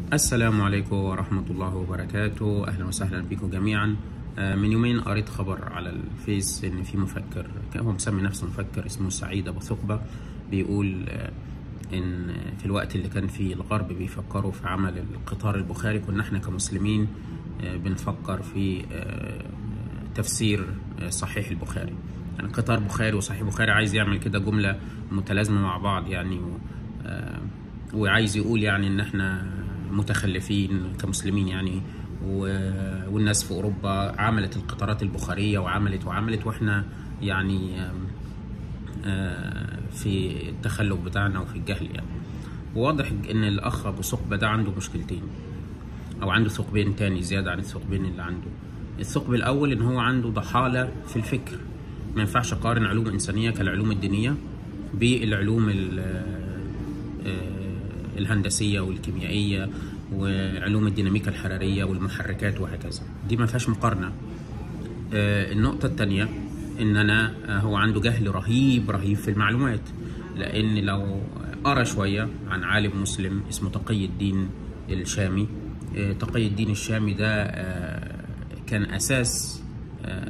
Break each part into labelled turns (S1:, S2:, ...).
S1: السلام عليكم ورحمة الله وبركاته أهلا وسهلا بكم جميعا آه، من يومين قريت خبر على الفيس إن في مفكر كان هو مسمي نفسه مفكر اسمه سعيد أبو ثقبة بيقول آه، إن في الوقت اللي كان فيه الغرب بيفكروا في عمل القطار البخاري كنا احنا كمسلمين آه، بنفكر في آه، تفسير آه، صحيح البخاري يعني قطار بخاري وصحيح بخاري عايز يعمل كده جملة متلازمة مع بعض يعني و- آه، وعايز يقول يعني ان احنا متخلفين كمسلمين يعني و- والناس في اوروبا عملت القطارات البخاريه وعملت وعملت واحنا يعني آم، آه، في التخلف بتاعنا وفي الجهل يعني وواضح ان الاخ ابو ثقبه ده عنده مشكلتين او عنده ثقبين تاني زياده عن الثقبين اللي عنده الثقب الاول ان هو عنده ضحاله في الفكر ما ينفعش اقارن علوم انسانيه كالعلوم الدينيه بالعلوم ال- آه، الهندسيه والكيميائيه وعلوم الديناميكا الحراريه والمحركات وهكذا دي ما فيهاش مقارنه آه، النقطة التانية إن أنا آه، هو عنده جهل رهيب رهيب في المعلومات لأن لو قرأ شوية عن عالم مسلم اسمه تقي الدين الشامي آه، تقي الدين الشامي ده آه، كان أساس آه،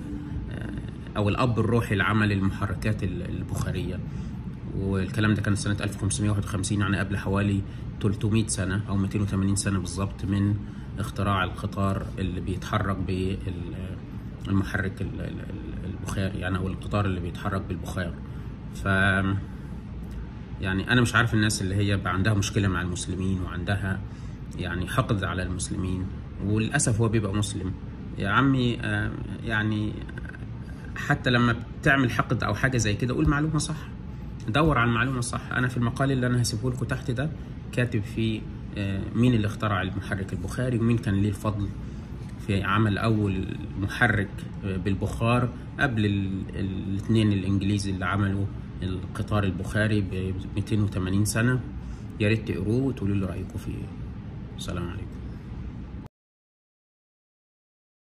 S1: أو الأب الروحي لعمل المحركات ال- البخارية والكلام ده كان سنة 1551 يعني قبل حوالي 300 سنة أو 280 سنة بالظبط من اختراع القطار اللي بيتحرك بالمحرك ال- ال- ال- البخاري يعني أو القطار اللي بيتحرك بالبخار ف يعني أنا مش عارف الناس اللي هي بقى عندها مشكلة مع المسلمين وعندها يعني حقد على المسلمين وللأسف هو بيبقى مسلم يا عمي آه، يعني حتى لما بتعمل حقد او حاجه زي كده قول معلومه صح دور على المعلومه الصح انا في المقال اللي انا هسيبه لكم تحت ده كاتب فيه آه، مين اللي اخترع المحرك البخاري ومين كان ليه الفضل في عمل اول محرك آه، بالبخار قبل الاثنين الانجليزي اللي عملوا القطار البخاري ب 280 سنه يا ريت تقروه وتقولوا لي رايكم فيه السلام عليكم